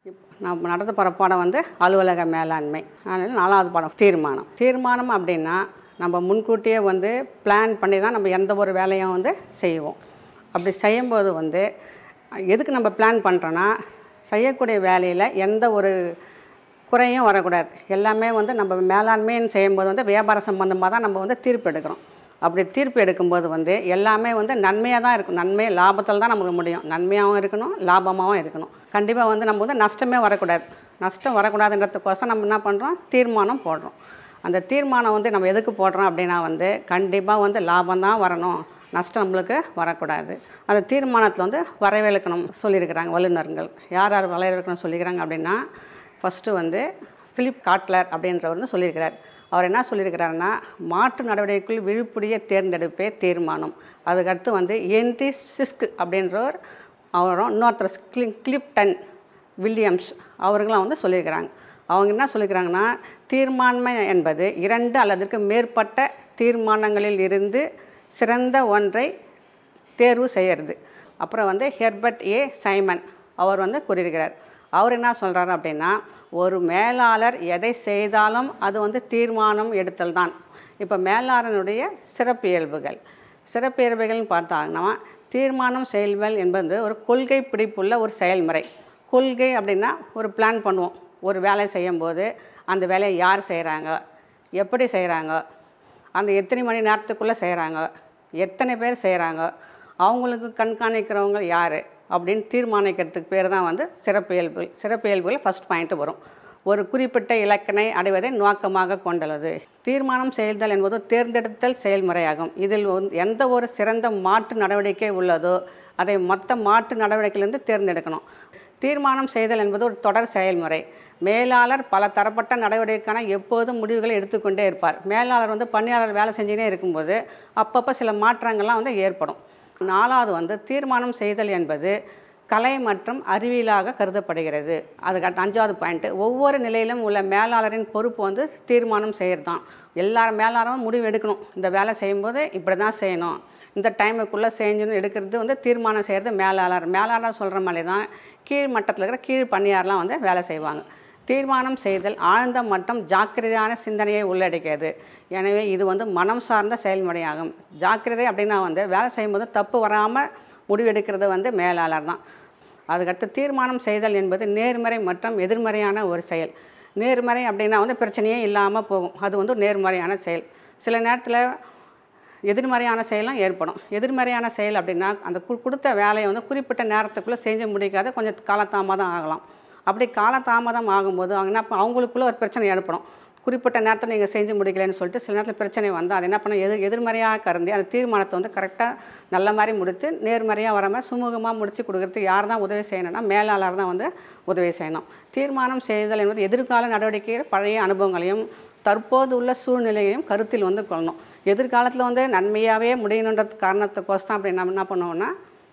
நான் நடத்த போகிற பாடம் வந்து அலுவலக மேலாண்மை அதனால் நாலாவது பாடம் தீர்மானம் தீர்மானம் அப்படின்னா நம்ம முன்கூட்டியே வந்து பிளான் பண்ணி தான் நம்ம எந்த ஒரு வேலையும் வந்து செய்வோம் அப்படி செய்யும்போது வந்து எதுக்கு நம்ம பிளான் பண்ணுறோன்னா செய்யக்கூடிய வேலையில் எந்த ஒரு குறையும் வரக்கூடாது எல்லாமே வந்து நம்ம மேலாண்மைன்னு செய்யும்போது வந்து வியாபார சம்பந்தமாக தான் நம்ம வந்து தீர்ப்பு எடுக்கிறோம் அப்படி தீர்ப்பு எடுக்கும்போது வந்து எல்லாமே வந்து நன்மையாக தான் இருக்கும் நன்மை லாபத்தில் தான் நமக்கு முடியும் நன்மையாகவும் இருக்கணும் லாபமாகவும் இருக்கணும் கண்டிப்பாக வந்து நம்ம வந்து நஷ்டமே வரக்கூடாது நஷ்டம் வரக்கூடாதுன்றதுக்கோசம் நம்ம என்ன பண்ணுறோம் தீர்மானம் போடுறோம் அந்த தீர்மானம் வந்து நம்ம எதுக்கு போடுறோம் அப்படின்னா வந்து கண்டிப்பாக வந்து லாபம் தான் வரணும் நஷ்டம் நம்மளுக்கு வரக்கூடாது அந்த தீர்மானத்தில் வந்து வரவேற்கணும் சொல்லியிருக்கிறாங்க வல்லுநர்கள் யார் யார் வரவேற்கணும் சொல்லியிருக்கிறாங்க அப்படின்னா ஃபஸ்ட்டு வந்து பிலிப் காட்லர் அப்படின்றவர் வந்து சொல்லியிருக்கிறார் அவர் என்ன சொல்லியிருக்கிறாருன்னா மாற்று நடவடிக்கைக்குள் விழுப்புடைய தேர்ந்தெடுப்பே தீர்மானம் அதுக்கடுத்து வந்து என்டி சிஸ்க் அப்படின்றவர் அவரும் இன்னொருத்தர் கிளி கிளிப்டன் வில்லியம்ஸ் அவர்களும் வந்து சொல்லியிருக்கிறாங்க அவங்க என்ன சொல்லியிருக்கிறாங்கன்னா தீர்மானமை என்பது இரண்டு அல்லதற்கு மேற்பட்ட தீர்மானங்களில் இருந்து சிறந்த ஒன்றை தேர்வு செய்கிறது அப்புறம் வந்து ஹெர்பர்ட் ஏ சைமன் அவர் வந்து கூறியிருக்கிறார் அவர் என்ன சொல்கிறாரு அப்படின்னா ஒரு மேலாளர் எதை செய்தாலும் அது வந்து தீர்மானம் எடுத்தல் தான் இப்போ மேலாளனுடைய சிறப்பியல்புகள் சிறப்பியல்புகள்னு பார்த்தாங்கன்னா தீர்மானம் செயல்கள் என்பது ஒரு கொள்கை பிடிப்புள்ள ஒரு செயல்முறை கொள்கை அப்படின்னா ஒரு பிளான் பண்ணுவோம் ஒரு வேலை செய்யும்போது அந்த வேலையை யார் செய்கிறாங்க எப்படி செய்கிறாங்க அந்த எத்தனை மணி நேரத்துக்குள்ளே செய்கிறாங்க எத்தனை பேர் செய்கிறாங்க அவங்களுக்கு கண்காணிக்கிறவங்க யார் அப்படின்னு தீர்மானிக்கிறதுக்கு பேர் தான் வந்து சிறப்பியல்பு சிறப்பியல்புகள் ஃபஸ்ட் பாயிண்ட் வரும் ஒரு குறிப்பிட்ட இலக்கினை அடைவதை நோக்கமாக கொண்டுள்ளது தீர்மானம் செய்தல் என்பது தேர்ந்தெடுத்தல் செயல்முறையாகும் இதில் வந்து எந்த ஒரு சிறந்த மாற்று நடவடிக்கை உள்ளதோ அதை மொத்த மாற்று நடவடிக்கையிலிருந்து தேர்ந்தெடுக்கணும் தீர்மானம் செய்தல் என்பது ஒரு தொடர் செயல்முறை மேலாளர் பல தரப்பட்ட நடவடிக்கைக்கான எப்போதும் முடிவுகளை எடுத்துக்கொண்டே இருப்பார் மேலாளர் வந்து பணியாளர் வேலை செஞ்சுனே இருக்கும்போது அப்பப்போ சில மாற்றங்கள்லாம் வந்து ஏற்படும் நாலாவது வந்து தீர்மானம் செய்தல் என்பது கலை மற்றும் அறிவியலாக கருதப்படுகிறது அதுக்கு அடுத்து அஞ்சாவது பாயிண்ட்டு ஒவ்வொரு நிலையிலும் உள்ள மேலாளரின் பொறுப்பு வந்து தீர்மானம் செய்கிறது தான் எல்லா மேலாளரும் முடிவு எடுக்கணும் இந்த வேலை செய்யும்போது இப்படி தான் செய்யணும் இந்த டைமுக்குள்ளே செஞ்சுன்னு எடுக்கிறது வந்து தீர்மானம் செய்கிறது மேலாளர் மேலாளர் சொல்கிற மாதிரி தான் கீழ் மட்டத்தில் இருக்கிற கீழ் பணியாரெலாம் வந்து வேலை செய்வாங்க தீர்மானம் செய்தல் ஆழ்ந்த மற்றும் ஜாக்கிரதையான சிந்தனையை உள்ளடக்கியது எனவே இது வந்து மனம் சார்ந்த செயல்முறையாகும் ஜாக்கிரதை அப்படின்னா வந்து வேலை செய்யும்போது தப்பு வராமல் முடிவெடுக்கிறது வந்து மேலாளர் தான் அதுக்கடுத்து தீர்மானம் செய்தல் என்பது நேர்மறை மற்றும் எதிர்மறையான ஒரு செயல் நேர்மறை அப்படின்னா வந்து பிரச்சனையே இல்லாமல் போகும் அது வந்து நேர்மறையான செயல் சில நேரத்தில் எதிர்மறையான செயலாம் ஏற்படும் எதிர்மறையான செயல் அப்படின்னா அந்த கு கொடுத்த வேலையை வந்து குறிப்பிட்ட நேரத்துக்குள்ளே செஞ்சு முடிக்காத கொஞ்சம் காலதாமதம் ஆகலாம் அப்படி காலதாமதம் ஆகும்போது அவங்க என்ன அவங்களுக்குள்ள ஒரு பிரச்சனை ஏற்படும் குறிப்பிட்ட நேரத்தில் நீங்கள் செஞ்சு முடிக்கலன்னு சொல்லிட்டு சில நேரத்தில் பிரச்சனை வந்து அது என்ன பண்ண எது எதிர்மறையாக கருந்தி அந்த தீர்மானத்தை வந்து கரெக்டாக நல்ல மாதிரி முடித்து நேர்மறையாக வர மாதிரி சுமூகமாக முடித்து கொடுக்குறதுக்கு யார் தான் உதவி செய்யணும்னா மேலாளர் தான் வந்து உதவி செய்யணும் தீர்மானம் செய்தல் என்பது எதிர்கால நடவடிக்கைகள் பழைய அனுபவங்களையும் தற்போது உள்ள சூழ்நிலையையும் கருத்தில் வந்து கொள்ளணும் எதிர்காலத்தில் வந்து நன்மையாகவே முடியணுன்றது காரணத்துக்கோசம் அப்படி நம்ம என்ன பண்ணுவோம்னா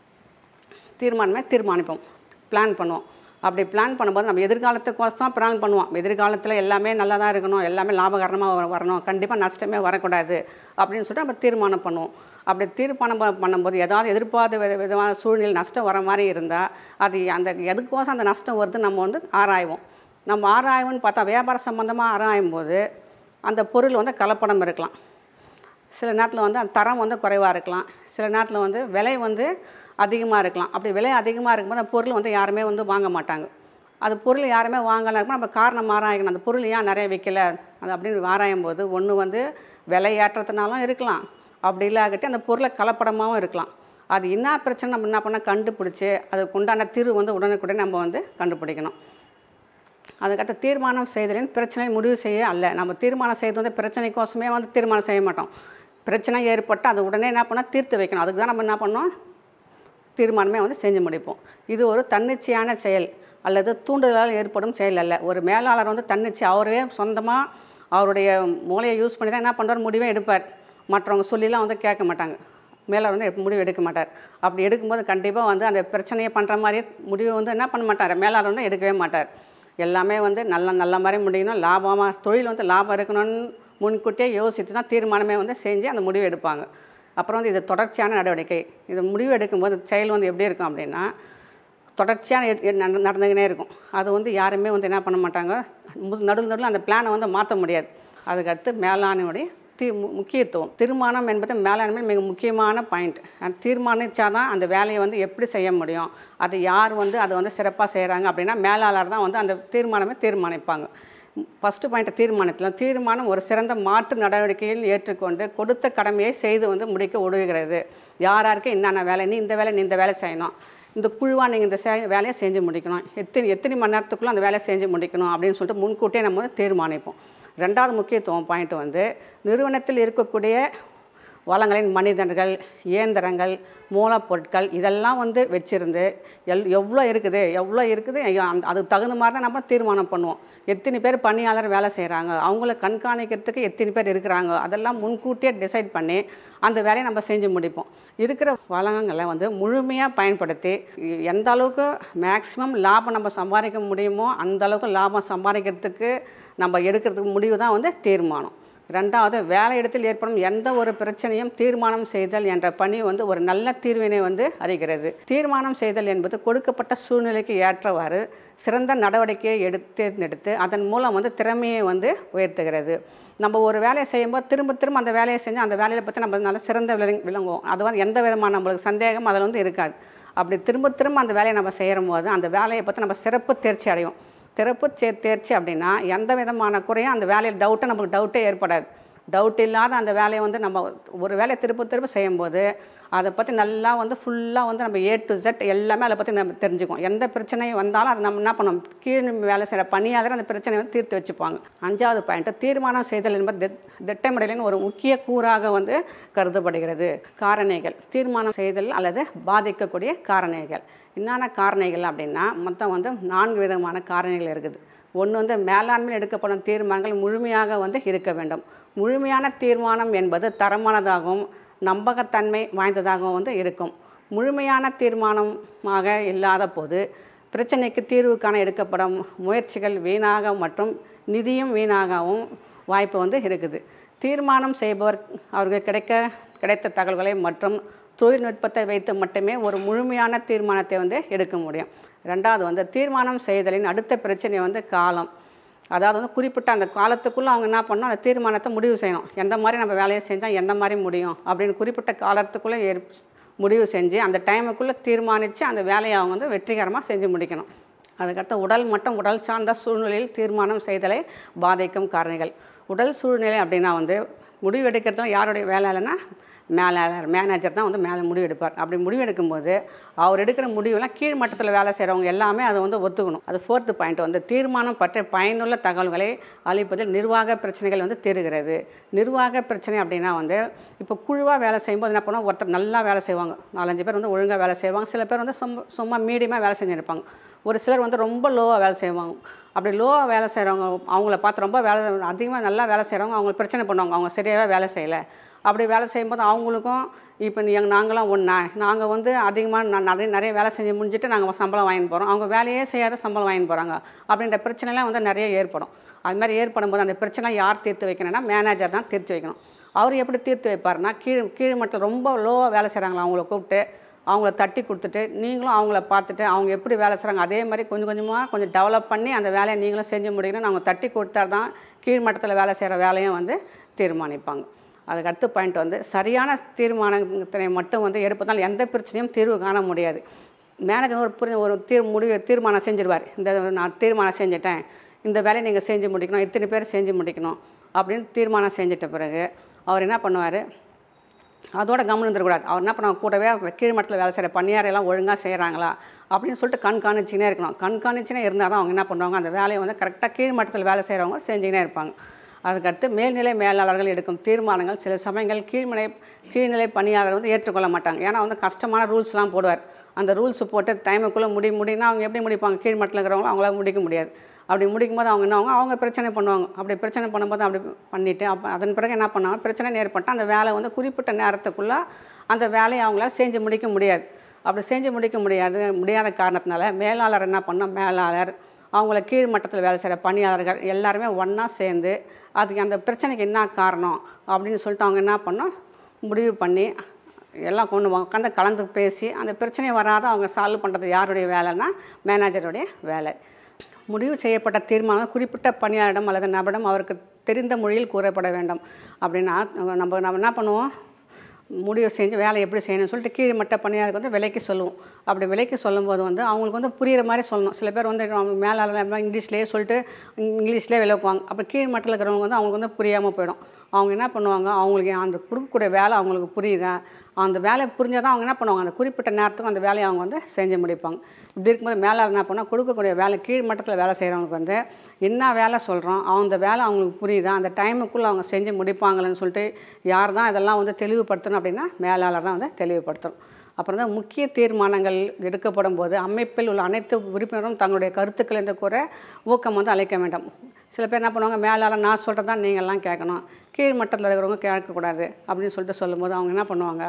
தீர்மானமே தீர்மானிப்போம் பிளான் பண்ணுவோம் அப்படி பிளான் பண்ணும்போது நம்ம எதிர்காலத்துக்கோசம் தான் பிளான் பண்ணுவோம் எதிர்காலத்தில் எல்லாமே நல்லா தான் இருக்கணும் எல்லாமே லாபகரமாக வரணும் கண்டிப்பாக நஷ்டமே வரக்கூடாது அப்படின்னு சொல்லிட்டு நம்ம தீர்மானம் பண்ணுவோம் அப்படி தீர்மானம் ப- பண்ணும்போது ஏதாவது எதிர்பார்த்த வித விதமான சூழ்நிலை நஷ்டம் வர மாதிரி இருந்தால் அது அந்த எதுக்கோசம் அந்த நஷ்டம் வருது நம்ம வந்து ஆராய்வோம் நம்ம ஆராய்வோம்னு பார்த்தா வியாபார சம்மந்தமாக ஆராயும் போது அந்த பொருள் வந்து கலப்படம் இருக்கலாம் சில நேரத்தில் வந்து அந்த தரம் வந்து குறைவாக இருக்கலாம் சில நேரத்தில் வந்து விலை வந்து அதிகமாக இருக்கலாம் அப்படி விலை அதிகமாக இருக்கும்போது அந்த பொருள் வந்து யாருமே வந்து வாங்க மாட்டாங்க அது பொருள் யாருமே வாங்கலாம் இருக்கும் நம்ம காரணம் ஆராயணும் அந்த பொருள் ஏன் நிறைய விற்கல அது அப்படின்னு ஆராயும் போது ஒன்று வந்து விலை ஏற்றத்தினாலும் இருக்கலாம் அப்படி இல்லாகட்டி அந்த பொருளை கலப்படமாகவும் இருக்கலாம் அது என்ன பிரச்சனை நம்ம என்ன பண்ணால் கண்டுபிடிச்சி அதுக்கு உண்டான தீர்வு வந்து உடனுக்குடனே நம்ம வந்து கண்டுபிடிக்கணும் அதுக்கடுத்து தீர்மானம் செய்தலின் பிரச்சனை முடிவு செய்ய அல்ல நம்ம தீர்மானம் செய்து வந்து பிரச்சனைக்கோசமே வந்து தீர்மானம் செய்ய மாட்டோம் பிரச்சனை ஏற்பட்டு அது உடனே என்ன பண்ணால் தீர்த்து வைக்கணும் அதுக்கு தான் நம்ம என்ன பண்ணோம் தீர்மானமே வந்து செஞ்சு முடிப்போம் இது ஒரு தன்னிச்சையான செயல் அல்லது தூண்டுதலால் ஏற்படும் செயல் அல்ல ஒரு மேலாளர் வந்து தன்னிச்சை அவரே சொந்தமாக அவருடைய மூளையை யூஸ் பண்ணி தான் என்ன பண்ணுறாரு முடிவே எடுப்பார் மற்றவங்க சொல்லிலாம் வந்து கேட்க மாட்டாங்க மேலாளர் வந்து எப்ப முடிவு எடுக்க மாட்டார் அப்படி எடுக்கும்போது கண்டிப்பாக வந்து அந்த பிரச்சனையை பண்ணுற மாதிரியே முடிவு வந்து என்ன பண்ண மாட்டார் மேலாளர் வந்து எடுக்கவே மாட்டார் எல்லாமே வந்து நல்ல நல்ல மாதிரி முடியணும் லாபமாக தொழில் வந்து லாபம் இருக்கணும்னு முன்கூட்டியே யோசித்து தான் தீர்மானமே வந்து செஞ்சு அந்த முடிவு எடுப்பாங்க அப்புறம் வந்து இது தொடர்ச்சியான நடவடிக்கை இது முடிவு எடுக்கும்போது செயல் வந்து எப்படி இருக்கும் அப்படின்னா தொடர்ச்சியாக நடந்துக்கினே இருக்கும் அது வந்து யாருமே வந்து என்ன பண்ண மாட்டாங்க மு- நடுவில் நடுவில் அந்த பிளானை வந்து மாற்ற முடியாது அதுக்கடுத்து மேலாண்மையுடைய தீ மு- முக்கியத்துவம் தீர்மானம் என்பது மேலாண்மை மிக முக்கியமான பாயிண்ட் தீர்மானிச்சா தான் அந்த வேலையை வந்து எப்படி செய்ய முடியும் அது யார் வந்து அதை வந்து சிறப்பாக செய்கிறாங்க அப்படின்னா மேலாளர் தான் வந்து அந்த தீர்மானமே தீர்மானிப்பாங்க ஃபஸ்ட்டு பாயிண்ட் தீர்மானத்தில் தீர்மானம் ஒரு சிறந்த மாற்று நடவடிக்கையில் ஏற்றுக்கொண்டு கொடுத்த கடமையை செய்து வந்து முடிக்க உதவுகிறது யார் யாருக்கு என்னென்ன வேலை நீ இந்த வேலை நீ இந்த வேலை செய்யணும் இந்த குழுவாக நீங்கள் இந்த செ- வேலையை செஞ்சு முடிக்கணும் எத்தனை எத்தனை மணி நேரத்துக்குள்ளே அந்த வேலையை செஞ்சு முடிக்கணும் அப்படின்னு சொல்லிட்டு முன்கூட்டியே நம்ம வந்து தீர்மானிப்போம் ரெண்டாவது முக்கியத்துவம் பாயிண்ட் வந்து நிறுவனத்தில் இருக்கக்கூடிய வளங்களின் மனிதர்கள் இயந்திரங்கள் மூலப்பொருட்கள் இதெல்லாம் வந்து வச்சிருந்து எல் எவ்வளோ இருக்குது எவ்வளோ இருக்குது ஐயோ, அந்த அதுக்கு தகுந்த மாதிரி தான் நம்ம தீர்மானம் பண்ணுவோம் எத்தனை பேர் பணியாளர் வேலை செய்கிறாங்க அவங்கள கண்காணிக்கிறதுக்கு எத்தனை பேர் இருக்கிறாங்க அதெல்லாம் முன்கூட்டியே டிசைட் பண்ணி அந்த வேலையை நம்ம செஞ்சு முடிப்போம் இருக்கிற வளங்களை வந்து முழுமையாக பயன்படுத்தி எந்த அளவுக்கு மேக்ஸிமம் லாபம் நம்ம சம்பாதிக்க முடியுமோ அந்த அளவுக்கு லாபம் சம்பாதிக்கிறதுக்கு நம்ம எடுக்கிறதுக்கு முடிவு தான் வந்து தீர்மானம் ரெண்டாவது வேலையிடத்தில் ஏற்படும் எந்த ஒரு பிரச்சனையும் தீர்மானம் செய்தல் என்ற பணி வந்து ஒரு நல்ல தீர்வினை வந்து அறிகிறது தீர்மானம் செய்தல் என்பது கொடுக்கப்பட்ட சூழ்நிலைக்கு ஏற்றவாறு சிறந்த நடவடிக்கையை எடுத்து தேர்ந்தெடுத்து அதன் மூலம் வந்து திறமையை வந்து உயர்த்துகிறது நம்ம ஒரு வேலையை செய்யும்போது திரும்ப திரும்ப அந்த வேலையை செஞ்சு அந்த வேலையை பற்றி நம்ம நல்ல சிறந்த விளங் விளங்குவோம் அது வந்து எந்த விதமான நம்மளுக்கு சந்தேகம் அதில் வந்து இருக்காது அப்படி திரும்ப திரும்ப அந்த வேலையை நம்ம செய்யும் போது அந்த வேலையை பற்றி நம்ம சிறப்பு தேர்ச்சி அடையும் சிறப்பு சே தேர்ச்சி அப்படின்னா எந்த விதமான குறையும் அந்த வேலையில் டவுட்டை நமக்கு டவுட்டே ஏற்படாது டவுட் இல்லாத அந்த வேலையை வந்து நம்ம ஒரு வேலையை திரும்ப திரும்ப செய்யும்போது அதை பற்றி நல்லா வந்து ஃபுல்லாக வந்து நம்ம ஏ டு ஜெட் எல்லாமே அதை பற்றி நம்ம தெரிஞ்சுக்குவோம் எந்த பிரச்சனையும் வந்தாலும் அதை நம்ம என்ன பண்ணோம் கீழ் வேலை செய்கிற பணியாளர் அந்த பிரச்சனையை வந்து தீர்த்து வச்சுப்பாங்க அஞ்சாவது பாயிண்ட் தீர்மானம் செய்தல் என்பது திட்- திட்டமிடலின் ஒரு முக்கிய கூறாக வந்து கருதப்படுகிறது காரணிகள் தீர்மானம் செய்தல் அல்லது பாதிக்கக்கூடிய காரணிகள் என்னென்ன காரணிகள் அப்படின்னா மொத்தம் வந்து நான்கு விதமான காரணிகள் இருக்குது ஒன்று வந்து மேலாண்மையில் எடுக்கப்படும் தீர்மானங்கள் முழுமையாக வந்து இருக்க வேண்டும் முழுமையான தீர்மானம் என்பது தரமானதாகவும் நம்பகத்தன்மை வாய்ந்ததாகவும் வந்து இருக்கும் முழுமையான தீர்மானமாக இல்லாத போது பிரச்சனைக்கு தீர்வு காண எடுக்கப்படும் முயற்சிகள் வீணாக மற்றும் நிதியும் வீணாகவும் வாய்ப்பு வந்து இருக்குது தீர்மானம் செய்பவர் அவருக்கு கிடைக்க கிடைத்த தகவல்களை மற்றும் தொழில்நுட்பத்தை வைத்து மட்டுமே ஒரு முழுமையான தீர்மானத்தை வந்து எடுக்க முடியும் ரெண்டாவது வந்து தீர்மானம் செய்தலின் அடுத்த பிரச்சனை வந்து காலம் அதாவது வந்து குறிப்பிட்ட அந்த காலத்துக்குள்ளே அவங்க என்ன பண்ணணும் அந்த தீர்மானத்தை முடிவு செய்யணும் எந்த மாதிரி நம்ம வேலையை செஞ்சால் எந்த மாதிரி முடியும் அப்படின்னு குறிப்பிட்ட காலத்துக்குள்ளே ஏற் முடிவு செஞ்சு அந்த டைமுக்குள்ளே தீர்மானித்து அந்த வேலையை அவங்க வந்து வெற்றிகரமாக செஞ்சு முடிக்கணும் அதுக்கடுத்து உடல் மற்றும் உடல் சார்ந்த சூழ்நிலையில் தீர்மானம் செய்தலை பாதிக்கும் காரணிகள் உடல் சூழ்நிலை அப்படின்னா வந்து முடிவு எடுக்கிறதுல யாருடைய வேலை இல்லைன்னா மேலாளர் மேனேஜர் தான் வந்து மேலே முடிவு எடுப்பார் அப்படி முடிவு எடுக்கும்போது அவர் எடுக்கிற முடிவுலாம் கீழ் மட்டத்தில் வேலை செய்கிறவங்க எல்லாமே அதை வந்து ஒத்துக்கணும் அது ஃபோர்த்து பாயிண்ட் வந்து தீர்மானம் பற்றிய பயனுள்ள தகவல்களை அளிப்பதில் நிர்வாக பிரச்சனைகள் வந்து தீருகிறது நிர்வாக பிரச்சனை அப்படின்னா வந்து இப்போ குழுவாக வேலை செய்யும்போது என்ன பண்ணுவோம் ஒருத்தர் நல்லா வேலை செய்வாங்க நாலஞ்சு பேர் வந்து ஒழுங்காக வேலை செய்வாங்க சில பேர் வந்து சும்மா சும்மா மீடியமாக வேலை செஞ்சுருப்பாங்க ஒரு சிலர் வந்து ரொம்ப லோவாக வேலை செய்வாங்க அப்படி லோவாக வேலை செய்கிறவங்க அவங்கள பார்த்து ரொம்ப வேலை அதிகமாக நல்லா வேலை செய்கிறவங்க அவங்க பிரச்சனை பண்ணுவாங்க அவங்க சரியாக வேலை செய்யலை அப்படி வேலை செய்யும்போது அவங்களுக்கும் இப்போ நீ எங்க நாங்களாம் ஒன்றா நாங்கள் வந்து அதிகமாக ந- நிறைய நிறைய வேலை செஞ்சு முடிஞ்சுட்டு நாங்கள் சம்பளம் வாங்கிட்டு போகிறோம் அவங்க வேலையே செய்யாத சம்பளம் வாங்கிட்டு போகிறாங்க அப்படின்ற பிரச்சனைலாம் வந்து நிறைய ஏற்படும் அது மாதிரி ஏற்படும் போது அந்த பிரச்சனை யார் தீர்த்து வைக்கணும்னா மேனேஜர் தான் தீர்த்து வைக்கணும் அவர் எப்படி தீர்த்து வைப்பார்னா கீழ் கீழ் மட்டத்தில் ரொம்ப லோவாக வேலை செய்கிறாங்களா அவங்கள கூப்பிட்டு அவங்கள தட்டி கொடுத்துட்டு நீங்களும் அவங்கள பார்த்துட்டு அவங்க எப்படி வேலை செய்கிறாங்க அதே மாதிரி கொஞ்சம் கொஞ்சமாக கொஞ்சம் டெவலப் பண்ணி அந்த வேலையை நீங்களும் செஞ்சு முடிக்கணும்னு அவங்க தட்டி கொடுத்தா தான் கீழ் மட்டத்தில் வேலை செய்கிற வேலையும் வந்து தீர்மானிப்பாங்க அதுக்கு அடுத்த பாயிண்ட் வந்து சரியான தீர்மானத்தினை மட்டும் வந்து எடுப்பதால் எந்த பிரச்சனையும் தீர்வு காண முடியாது மேனேஜர் ஒரு புரி ஒரு தீர் முடிவு தீர்மானம் செஞ்சிருவார் இந்த நான் தீர்மானம் செஞ்சுட்டேன் இந்த வேலையை நீங்கள் செஞ்சு முடிக்கணும் இத்தனை பேர் செஞ்சு முடிக்கணும் அப்படின்னு தீர்மானம் செஞ்சிட்ட பிறகு அவர் என்ன பண்ணுவார் அதோட கவனம் இருந்துடக்கூடாது அவர் என்ன பண்ணுவாங்க கூடவே கீழ் மட்டத்தில் வேலை செய்கிற பணியாரெல்லாம் ஒழுங்காக செய்கிறாங்களா அப்படின்னு சொல்லிட்டு கண்காணிச்சுனே இருக்கணும் கண்காணிச்சுனே இருந்தால் தான் அவங்க என்ன பண்ணுவாங்க அந்த வேலையை வந்து கரெக்டாக கீழ் மட்டத்தில் வேலை செய்கிறவங்க செஞ்சுக்கினே இருப்பாங்க அதுக்கடுத்து மேல்நிலை மேலாளர்கள் எடுக்கும் தீர்மானங்கள் சில சமயங்கள் கீழ்நிலை கீழ்நிலை பணியாளர் வந்து ஏற்றுக்கொள்ள மாட்டாங்க ஏன்னா வந்து கஷ்டமான ரூல்ஸ்லாம் போடுவார் அந்த ரூல்ஸ் போட்டு டைமுக்குள்ளே முடி முடினா அவங்க எப்படி முடிப்பாங்க கீழ் மட்டத்தில் இருக்கிறவங்க அவங்களால முடிக்க முடியாது அப்படி முடிக்கும் போது அவங்க என்ன ஆகும் அவங்க பிரச்சனை பண்ணுவாங்க அப்படி பிரச்சனை பண்ணும்போது அப்படி பண்ணிவிட்டு அப்போ அதன் பிறகு என்ன பண்ணாங்க பிரச்சனை ஏற்பட்டால் அந்த வேலை வந்து குறிப்பிட்ட நேரத்துக்குள்ளே அந்த வேலையை அவங்களால செஞ்சு முடிக்க முடியாது அப்படி செஞ்சு முடிக்க முடியாது முடியாத காரணத்தினால மேலாளர் என்ன பண்ணோம் மேலாளர் அவங்கள கீழ் மட்டத்தில் வேலை செய்கிற பணியாளர்கள் எல்லாருமே ஒன்றா சேர்ந்து அதுக்கு அந்த பிரச்சனைக்கு என்ன காரணம் அப்படின்னு சொல்லிட்டு அவங்க என்ன பண்ணோம் முடிவு பண்ணி எல்லாம் கொண்டு உட்காந்து கலந்து பேசி அந்த பிரச்சனை வராத அவங்க சால்வ் பண்ணுறது யாருடைய வேலைன்னா மேனேஜருடைய வேலை முடிவு செய்யப்பட்ட தீர்மானம் குறிப்பிட்ட பணியாளரிடம் அல்லது நபரிடம் அவருக்கு தெரிந்த மொழியில் கூறப்பட வேண்டும் அப்படின்னா நம்ம நம்ம என்ன பண்ணுவோம் முடிவு செஞ்சு வேலை எப்படி செய்யணும்னு சொல்லிட்டு கீழ்மட்ட பணியாளருக்கு வந்து விலைக்கு சொல்லுவோம் அப்படி விலைக்கு சொல்லும்போது வந்து அவங்களுக்கு வந்து புரிகிற மாதிரி சொல்லணும் சில பேர் வந்து அவங்க மேலே இங்கிலீஷ்லேயே சொல்லிட்டு இங்கிலீஷ்லேயே விளக்குவாங்க அப்போ கீழ் மட்டத்தில் இருக்கிறவங்க வந்து அவங்களுக்கு வந்து புரியாமல் போயிடும் அவங்க என்ன பண்ணுவாங்க அவங்களுக்கு அந்த கொடுக்கக்கூடிய வேலை அவங்களுக்கு புரியுதா அந்த வேலை புரிஞ்சால் தான் அவங்க என்ன பண்ணுவாங்க அந்த குறிப்பிட்ட நேரத்துக்கு அந்த வேலையை அவங்க வந்து செஞ்சு முடிப்பாங்க இப்படி இருக்கும்போது மேலே என்ன பண்ணால் கொடுக்கக்கூடிய வேலை கீழ் மட்டத்தில் வேலை செய்கிறவங்களுக்கு வந்து என்ன வேலை சொல்கிறோம் அந்த வேலை அவங்களுக்கு புரியுதா அந்த டைமுக்குள்ளே அவங்க செஞ்சு முடிப்பாங்களேன்னு சொல்லிட்டு யார் தான் இதெல்லாம் வந்து தெளிவுபடுத்தணும் அப்படின்னா மேலாளர் தான் வந்து தெளிவுபடுத்தணும் அப்புறம் தான் முக்கிய தீர்மானங்கள் எடுக்கப்படும் போது அமைப்பில் உள்ள அனைத்து உறுப்பினரும் தங்களுடைய கருத்துக்கள் என்று கூற ஊக்கம் வந்து அளிக்க வேண்டும் சில பேர் என்ன பண்ணுவாங்க மேலாளர் நான் சொல்கிறது தான் நீங்கள்லாம் கேட்கணும் கீழ் மட்டத்தில் இருக்கிறவங்க கேட்கக்கூடாது அப்படின்னு சொல்லிட்டு சொல்லும்போது அவங்க என்ன பண்ணுவாங்க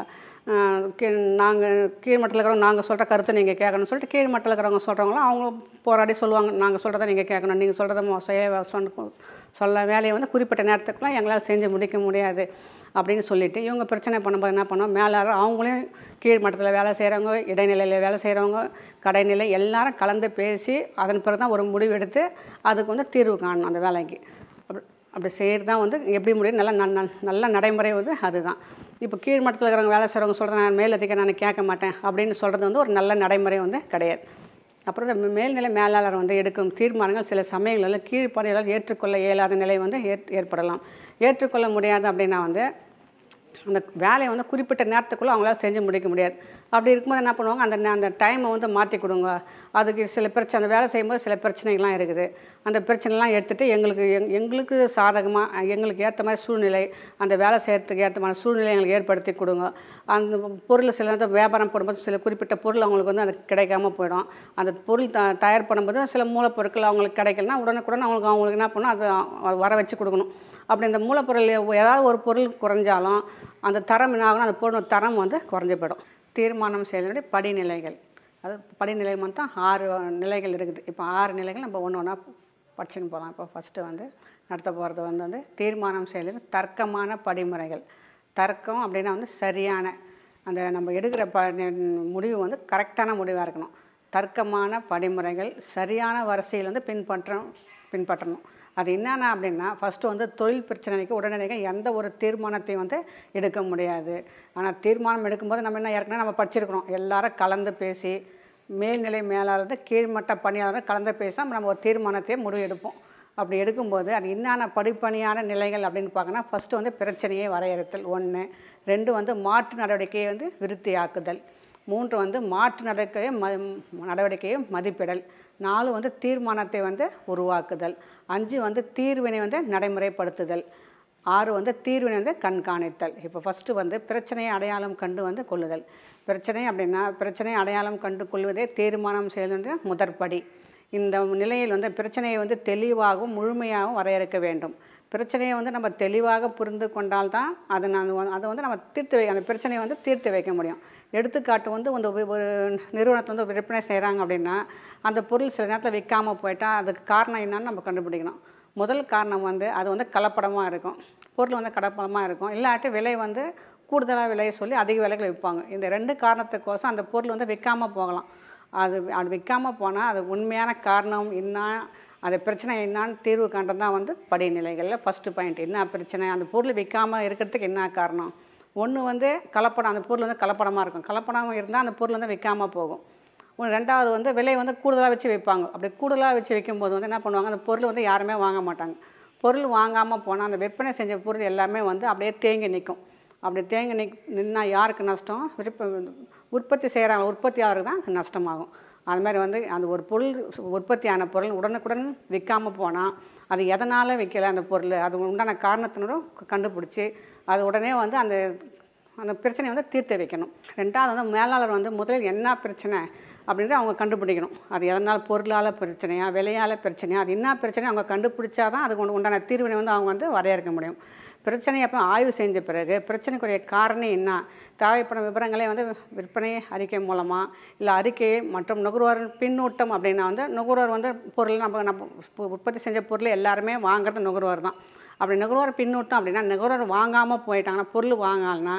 கீழ் நாங்கள் கீழ் மட்டத்தில் இருக்கிறவங்க நாங்கள் சொல்கிற கருத்தை நீங்கள் கேட்கணும்னு சொல்லிட்டு கீழ் மட்டத்தில் இருக்கிறவங்க சொல்கிறவங்களும் அவங்க போராடி சொல்லுவாங்க நாங்கள் சொல்கிறத நீங்கள் கேட்கணும் நீங்கள் சொல்கிறத செய்ய சொன்ன சொல்ல வேலையை வந்து குறிப்பிட்ட நேரத்துக்குலாம் எங்களால் செஞ்சு முடிக்க முடியாது அப்படின்னு சொல்லிட்டு இவங்க பிரச்சனை பண்ணும்போது என்ன பண்ணோம் மேலாளர் அவங்களையும் கீழ் மட்டத்தில் வேலை செய்கிறவங்க இடைநிலையில் வேலை செய்கிறவங்க கடைநிலை எல்லாரும் கலந்து பேசி அதன் பிறகு தான் ஒரு முடிவு எடுத்து அதுக்கு வந்து தீர்வு காணணும் அந்த வேலைக்கு அப்படி அப்படி செய்கிறது தான் வந்து எப்படி முடியும் நல்ல நல்ல நல்ல நடைமுறை வந்து அதுதான் இப்போ கீழ் மட்டத்தில் இருக்கிறவங்க வேலை செய்கிறவங்க சொல்கிறேன் நான் மேல் அதிகம் நான் கேட்க மாட்டேன் அப்படின்னு சொல்கிறது வந்து ஒரு நல்ல நடைமுறை வந்து கிடையாது அப்புறம் இந்த மேல்நிலை மேலாளர் வந்து எடுக்கும் தீர்மானங்கள் சில சமயங்களில் கீழ்ப்பணியாளர் ஏற்றுக்கொள்ள இயலாத நிலை வந்து ஏற் ஏற்படலாம் ஏற்றுக்கொள்ள முடியாது அப்படின்னா வந்து அந்த வேலையை வந்து குறிப்பிட்ட நேரத்துக்குள்ளே அவங்களால செஞ்சு முடிக்க முடியாது அப்படி இருக்கும்போது என்ன பண்ணுவாங்க அந்த நே- அந்த டைமை வந்து மாற்றி கொடுங்க அதுக்கு சில பிரச்சனை அந்த வேலை செய்யும்போது சில பிரச்சனைகள்லாம் இருக்குது அந்த பிரச்சனைலாம் எடுத்துகிட்டு எங்களுக்கு எங் எங்களுக்கு சாதகமாக எங்களுக்கு ஏற்ற மாதிரி சூழ்நிலை அந்த வேலை செய்கிறதுக்கு ஏற்ற மாதிரி சூழ்நிலை எங்களுக்கு ஏற்படுத்தி கொடுங்க அந்த பொருள் சில நேரத்தில் வியாபாரம் பண்ணும்போது சில குறிப்பிட்ட பொருள் அவங்களுக்கு வந்து அது கிடைக்காம போயிடும் அந்த பொருள் த தயார் பண்ணும்போது சில மூலப்பொருட்கள் அவங்களுக்கு கிடைக்கலனா உடனுக்குடன் அவங்களுக்கு அவங்களுக்கு என்ன பண்ணணும் அது அ- வர வச்சு கொடுக்கணும் அப்படி இந்த மூலப்பொருள் ஏதாவது ஒரு பொருள் குறைஞ்சாலும் அந்த தரம் என்ன ஆகணும் அந்த பொருள் தரம் வந்து குறைஞ்சு போயிடும் தீர்மானம் செய்யக்கூடிய படிநிலைகள் அது படிநிலை மொத்தம் ஆறு நிலைகள் இருக்குது இப்போ ஆறு நிலைகள் நம்ம ஒன்று ஒன்றா படிச்சுன்னு போகலாம் இப்போ ஃபஸ்ட்டு வந்து நடத்த போகிறது வந்து வந்து தீர்மானம் செய்யறது தர்க்கமான படிமுறைகள் தர்க்கம் அப்படின்னா வந்து சரியான அந்த நம்ம எடுக்கிற ப முடிவு வந்து கரெக்டான முடிவாக இருக்கணும் தர்க்கமான படிமுறைகள் சரியான வரிசையில் வந்து பின்பற்றணும் பின்பற்றணும் அது என்னென்ன அப்படின்னா ஃபஸ்ட்டு வந்து தொழில் பிரச்சனைக்கு உடனடியாக எந்த ஒரு தீர்மானத்தையும் வந்து எடுக்க முடியாது ஆனால் தீர்மானம் எடுக்கும்போது நம்ம என்ன ஏற்கனவே நம்ம படிச்சிருக்கிறோம் எல்லாரும் கலந்து பேசி மேல்நிலை மேலாளர் கீழ்மட்ட பணியாளர் கலந்து பேசாமல் நம்ம ஒரு தீர்மானத்தையே முடிவு எடுப்போம் அப்படி எடுக்கும்போது அது என்னென்ன படிப்பணியான நிலைகள் அப்படின்னு பார்க்கணும் ஃபஸ்ட்டு வந்து பிரச்சனையை வரையறுத்தல் ஒன்று ரெண்டு வந்து மாற்று நடவடிக்கையை வந்து விருத்தியாக்குதல் மூன்று வந்து மாற்று நடவடிக்கையை ம நடவடிக்கையை மதிப்பிடல் நாலு வந்து தீர்மானத்தை வந்து உருவாக்குதல் அஞ்சு வந்து தீர்வினை வந்து நடைமுறைப்படுத்துதல் ஆறு வந்து தீர்வினை வந்து கண்காணித்தல் இப்போ ஃபஸ்ட்டு வந்து பிரச்சனையை அடையாளம் கண்டு வந்து கொள்ளுதல் பிரச்சனை அப்படின்னா பிரச்சனையை அடையாளம் கண்டு கொள்வதே தீர்மானம் செய்வது முதற்படி இந்த நிலையில் வந்து பிரச்சனையை வந்து தெளிவாகவும் முழுமையாகவும் வரையறுக்க வேண்டும் பிரச்சனையை வந்து நம்ம தெளிவாக புரிந்து கொண்டால்தான் அதை நான் வந்து- அதை வந்து நம்ம தீர்த்து வை அந்த பிரச்சனையை வந்து தீர்த்து வைக்க முடியும் எடுத்துக்காட்டு வந்து வந்து ஒரு ஒரு நிறுவனத்தில் வந்து விற்பனை செய்கிறாங்க அப்படின்னா அந்த பொருள் சில நேரத்தில் விற்காம போயிட்டா அதுக்கு காரணம் என்னன்னு நம்ம கண்டுபிடிக்கணும் முதல் காரணம் வந்து அது வந்து கலப்படமாக இருக்கும் பொருள் வந்து கலப்படமாக இருக்கும் இல்லாட்டி விலை வந்து கூடுதலாக விலையை சொல்லி அதிக விலைக்கு விற்பாங்க இந்த ரெண்டு காரணத்துக்கோசம் அந்த பொருள் வந்து விற்காம போகலாம் அது அது விற்காம போனால் அது உண்மையான காரணம் என்ன அது பிரச்சனை என்னான்னு தீர்வு காண்றது தான் வந்து படிநிலைகளில் ஃபஸ்ட்டு பாயிண்ட் என்ன பிரச்சனை அந்த பொருள் விற்காம இருக்கிறதுக்கு என்ன காரணம் ஒன்று வந்து கலப்படம் அந்த பொருள் வந்து கலப்படமாக இருக்கும் கலப்படம் இருந்தால் அந்த பொருள் வந்து விற்காம போகும் ஒன்று ரெண்டாவது வந்து விலை வந்து கூடுதலாக வச்சு விற்பாங்க அப்படி கூடுதலாக வச்சு விற்கும்போது வந்து என்ன பண்ணுவாங்க அந்த பொருள் வந்து யாருமே வாங்க மாட்டாங்க பொருள் வாங்காமல் போனால் அந்த விற்பனை செஞ்ச பொருள் எல்லாமே வந்து அப்படியே தேங்கி நிற்கும் அப்படி தேங்கி நிக் நின்னா யாருக்கு நஷ்டம் விருப்ப உற்பத்தி செய்கிறாங்க உற்பத்தியாளருக்கு தான் நஷ்டமாகும் அது மாதிரி வந்து அந்த ஒரு பொருள் உற்பத்தியான பொருள் உடனுக்குடன் விற்காம போனால் அது எதனால் விற்கல அந்த பொருள் அது உண்டான காரணத்தினரும் கண்டுபிடிச்சி அது உடனே வந்து அந்த அந்த பிரச்சனையை வந்து தீர்த்து வைக்கணும் ரெண்டாவது வந்து மேலாளர் வந்து முதலில் என்ன பிரச்சனை அப்படின்றத அவங்க கண்டுபிடிக்கணும் அது எதனால் பொருளால் பிரச்சனையா விலையால் பிரச்சனையா அது என்ன பிரச்சனை அவங்க கண்டுபிடிச்சா தான் அதுக்கு உண்டு- உண்டான தீர்வினை வந்து அவங்க வந்து வரையறுக்க முடியும் பிரச்சனையை அப்போ ஆய்வு செஞ்ச பிறகு பிரச்சனைக்குரிய காரணம் என்ன தேவைப்படும் விவரங்களை வந்து விற்பனை அறிக்கை மூலமாக இல்லை அறிக்கை மற்றும் நுகர்வோர் பின்னூட்டம் அப்படின்னா வந்து நுகர்வோர் வந்து பொருள் நம்ம நம்ம உற்ப- உற்பத்தி செஞ்ச பொருள் எல்லாருமே வாங்குறது நுகர்வோர் தான் அப்படி நுகர்வோர் பின்னூட்டம் அப்படின்னா நுகர்வோர் வாங்காமல் போயிட்டாங்கன்னா பொருள் வாங்கலைன்னா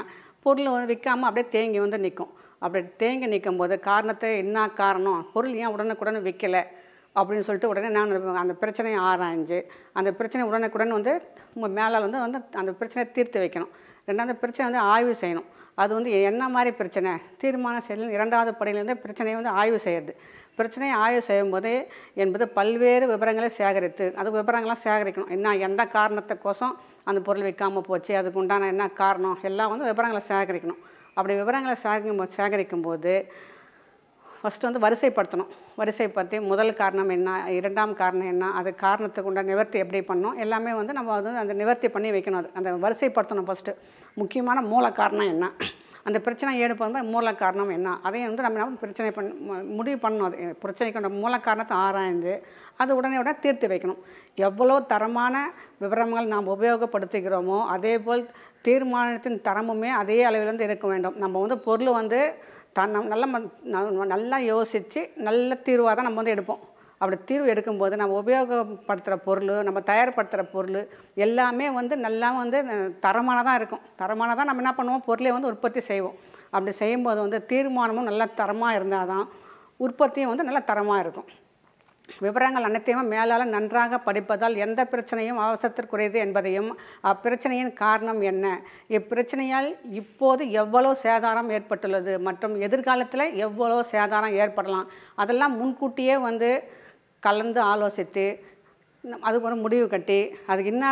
பொருள் வந்து விற்காமல் அப்படியே தேங்கி வந்து நிற்கும் அப்படி தேங்கி நிற்கும் போது காரணத்தை என்ன காரணம் பொருள் ஏன் உடனுக்குடனே விற்கல அப்படின்னு சொல்லிட்டு உடனே நான் அந்த பிரச்சனையை ஆராய்ஞ்சு அந்த பிரச்சனை உடனுக்குடன் வந்து உங்கள் மேலால் வந்து வந்து அந்த பிரச்சனையை தீர்த்து வைக்கணும் ரெண்டாவது பிரச்சனை வந்து ஆய்வு செய்யணும் அது வந்து என்ன மாதிரி பிரச்சனை தீர்மான செயலில் இரண்டாவது படையிலேருந்து பிரச்சனையை வந்து ஆய்வு செய்யறது பிரச்சனையை ஆய்வு செய்யும் போதே என்பது பல்வேறு விவரங்களை சேகரித்து அது விவரங்கள்லாம் சேகரிக்கணும் என்ன எந்த காரணத்துக்கோசம் அந்த பொருள் விற்காமல் போச்சு அதுக்கு உண்டான என்ன காரணம் எல்லாம் வந்து விவரங்களை சேகரிக்கணும் அப்படி விவரங்களை சேகரிக்கும் போ- சேகரிக்கும் போது ஃபஸ்ட்டு வந்து வரிசைப்படுத்தணும் வரிசைப்படுத்தி முதல் காரணம் என்ன இரண்டாம் காரணம் என்ன அது காரணத்துக்கு உண்டான நிவர்த்தி எப்படி பண்ணணும் எல்லாமே வந்து நம்ம வந்து அந்த நிவர்த்தி பண்ணி வைக்கணும் அது அந்த வரிசைப்படுத்தணும் ஃபஸ்ட்டு முக்கியமான மூல காரணம் என்ன அந்த பிரச்சனை ஏடு பண்ணும்போது மூல காரணம் என்ன அதையும் வந்து நம்ம என்ன பிரச்சனை பண்ண மு- முடிவு பண்ணணும் அது பிரச்சனைக்கு உண்டான மூல காரணத்தை ஆராய்ந்து அது உடனே உடனே தீர்த்து வைக்கணும் எவ்வளோ தரமான விவரங்கள் நாம் உபயோகப்படுத்துகிறோமோ அதே போல் தீர்மானத்தின் தரமுமே அதே அளவிலிருந்து இருக்க வேண்டும் நம்ம வந்து பொருள் வந்து தன் நம் நல்ல ம- ந- நல்லா யோசித்து நல்ல தீர்வாக தான் நம்ம வந்து எடுப்போம் அப்படி தீர்வு எடுக்கும்போது நம்ம உபயோகப்படுத்துகிற பொருள் நம்ம தயார்படுத்துகிற பொருள் எல்லாமே வந்து நல்லா வந்து தரமானதாக இருக்கும் தரமானதாக நம்ம என்ன பண்ணுவோம் பொருளை வந்து உற்பத்தி செய்வோம் அப்படி செய்யும்போது வந்து தீர்மானமும் நல்ல தரமாக இருந்தால் தான் உற்பத்தியும் வந்து நல்ல தரமாக இருக்கும் விவரங்கள் அனைத்தையும் மேலால் நன்றாக படிப்பதால் எந்த பிரச்சனையும் அவசரத்திற்குரியது என்பதையும் அப்பிரச்சனையின் காரணம் என்ன இப்பிரச்சனையால் இப்போது எவ்வளோ சேதாரம் ஏற்பட்டுள்ளது மற்றும் எதிர்காலத்தில் எவ்வளோ சேதாரம் ஏற்படலாம் அதெல்லாம் முன்கூட்டியே வந்து கலந்து ஆலோசித்து நம் அதுக்கு ஒரு முடிவு கட்டி அதுக்கு என்ன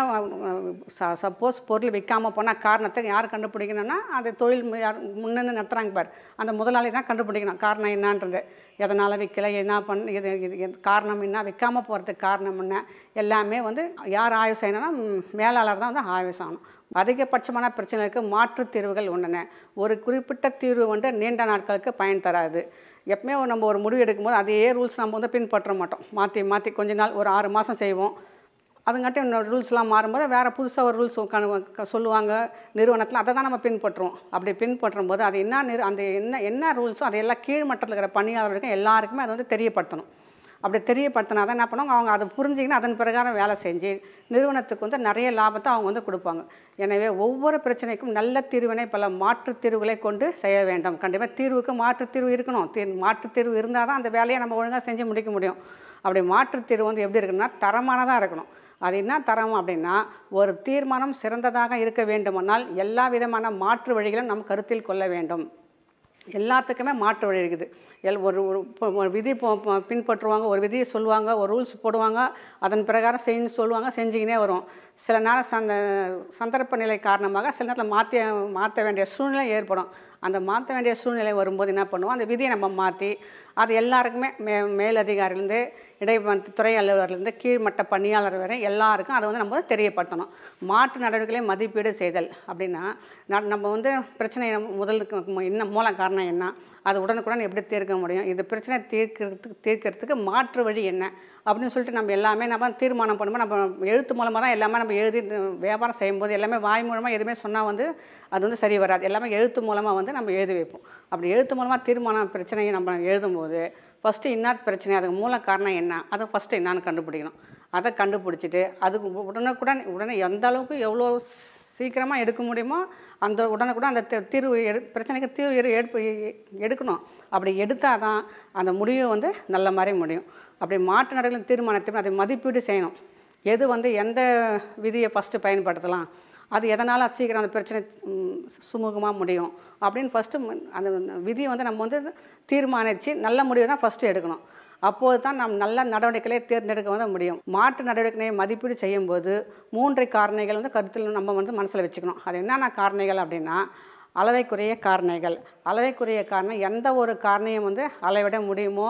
சப்போஸ் பொருள் விற்காம போனால் காரணத்தை யார் கண்டுபிடிக்கணும்னா அந்த தொழில் மு- யார் முன்னே நடத்துகிறாங்க பார் அந்த முதலாளி தான் கண்டுபிடிக்கணும் காரணம் என்னன்றது எதனால் விற்கல என்ன பண்ண இது இது இது காரணம் என்ன விற்காம போகிறதுக்கு காரணம் என்ன எல்லாமே வந்து யார் ஆய்வு செய்யணும்னா ம், மேலாளர் தான் வந்து ஆய்வு செய்யணும் அதிகபட்சமான பிரச்சனைகளுக்கு மாற்றுத் தீர்வுகள் உள்ளன ஒரு குறிப்பிட்ட தீர்வு வந்து நீண்ட நாட்களுக்கு பயன் தராது எப்பவுமே ஒரு நம்ம ஒரு முடிவு எடுக்கும்போது அதே ரூல்ஸ் நம்ம வந்து பின்பற்ற மாட்டோம் மாற்றி மாற்றி கொஞ்ச நாள் ஒரு ஆறு மாதம் செய்வோம் அதுங்காட்டி இன்னொரு ரூல்ஸ்லாம் மாறும்போது வேறு புதுசாக ஒரு ரூல்ஸ் சொல்லுவாங்க நிறுவனத்தில் அதை தான் நம்ம பின்பற்றுவோம் அப்படி பின்பற்றும் போது அது என்ன நிறு அந்த என்ன என்ன ரூல்ஸோ அதையெல்லாம் கீழ்மட்டத்தில் இருக்கிற பணியாளர்களுக்கும் எல்லாருக்குமே அதை வந்து தெரியப்படுத்தணும் அப்படி தெரியப்படுத்தினா தான் என்ன பண்ணுவாங்க அவங்க அதை புரிஞ்சிக்கின்னு அதன் பிரகாரம் வேலை செஞ்சு நிறுவனத்துக்கு வந்து நிறைய லாபத்தை அவங்க வந்து கொடுப்பாங்க எனவே ஒவ்வொரு பிரச்சனைக்கும் நல்ல தீர்வினை பல மாற்றுத் தீர்வுகளை கொண்டு செய்ய வேண்டும் கண்டிப்பாக தீர்வுக்கு மாற்றுத் தீர்வு இருக்கணும் தீர் மாற்றுத் தீர்வு இருந்தால் தான் அந்த வேலையை நம்ம ஒழுங்காக செஞ்சு முடிக்க முடியும் அப்படி மாற்றுத் தீர்வு வந்து எப்படி இருக்குன்னா தரமானதாக இருக்கணும் அது என்ன தரம் அப்படின்னா ஒரு தீர்மானம் சிறந்ததாக இருக்க வேண்டுமானால் எல்லா விதமான மாற்று வழிகளும் நம் கருத்தில் கொள்ள வேண்டும் எல்லாத்துக்குமே மாற்று வழி இருக்குது எல் ஒரு ஒரு இப்போ ஒரு விதி போ- போ- பின்பற்றுவாங்க ஒரு விதியை சொல்லுவாங்க ஒரு ரூல்ஸ் போடுவாங்க அதன் பிரகாரம் செய்யு சொல்லுவாங்க செஞ்சுக்கினே வரும் சில நேரம் சந்த சந்தர்ப்ப நிலை காரணமாக சில நேரத்தில் மாற்றி மாற்ற வேண்டிய சூழ்நிலை ஏற்படும் அந்த மாற்ற வேண்டிய சூழ்நிலை வரும்போது என்ன பண்ணுவோம் அந்த விதியை நம்ம மாற்றி அது எல்லாருக்குமே மே மேலதிகாரிலேருந்து இடை துறை அலுவலர்லேருந்து கீழ்மட்ட பணியாளர் வரை எல்லாருக்கும் அதை வந்து நம்ம வந்து தெரியப்படுத்தணும் மாற்று நடவடிக்கைகளை மதிப்பீடு செய்தல் அப்படின்னா ந- நம்ம வந்து பிரச்சனை முதலுக்கு என்ன மூல காரணம் என்ன அது உடனுக்குடன் எப்படி தீர்க்க முடியும் இந்த பிரச்சனை தீர்க்கிறதுக்கு தீர்க்கறதுக்கு மாற்று வழி என்ன அப்படின்னு சொல்லிட்டு நம்ம எல்லாமே நம்ம தீர்மானம் பண்ணும்போது நம்ம எழுத்து மூலமாக தான் எல்லாமே நம்ம எழுதி இந்த வியாபாரம் செய்யும்போது எல்லாமே வாய் மூலமாக எதுவுமே சொன்னால் வந்து அது வந்து சரி வராது எல்லாமே எழுத்து மூலமாக வந்து நம்ம எழுதி வைப்போம் அப்படி எழுத்து மூலமாக தீர்மானம் பிரச்சனையை நம்ம எழுதும்போது ஃபஸ்ட்டு என்ன பிரச்சனை அதுக்கு மூல காரணம் என்ன அதை ஃபஸ்ட்டு என்னான்னு கண்டுபிடிக்கணும் அதை கண்டுபிடிச்சிட்டு அதுக்கு உடனுக்குடன் உடனே எந்த அளவுக்கு எவ்வளோ சீக்கிரமாக எடுக்க முடியுமோ அந்த உடனுக்குடன் அந்த தீ- தீர்வு எடு பிரச்சனைக்கு தீர்வு எடு- எடுப்பு எ- எடுக்கணும் அப்படி எடுத்தால் தான் அந்த முடிவு வந்து நல்ல மாதிரி முடியும் அப்படி மாற்று நடைகளின் தீர்மானத்தை அதை மதிப்பீடு செய்யணும் எது வந்து எந்த விதியை ஃபஸ்ட்டு பயன்படுத்தலாம் அது எதனால் சீக்கிரம் அந்த பிரச்சனை சுமூகமாக முடியும் அப்படின்னு ஃபஸ்ட்டு அந்த விதியை வந்து நம்ம வந்து தீர்மானித்து நல்ல முடிவு தான் ஃபஸ்ட்டு எடுக்கணும் அப்போது தான் நாம் நல்ல நடவடிக்கைகளை தேர்ந்தெடுக்க வந்து முடியும் மாற்று நடவடிக்கையை மதிப்பீடு செய்யும்போது மூன்று காரணிகள் வந்து கருத்தில் நம்ம வந்து மனசில் வச்சுக்கணும் அது என்னென்ன காரணிகள் அப்படின்னா அளவைக்குரிய காரணிகள் அளவைக்குரிய காரணம் எந்த ஒரு காரணியும் வந்து அளவிட முடியுமோ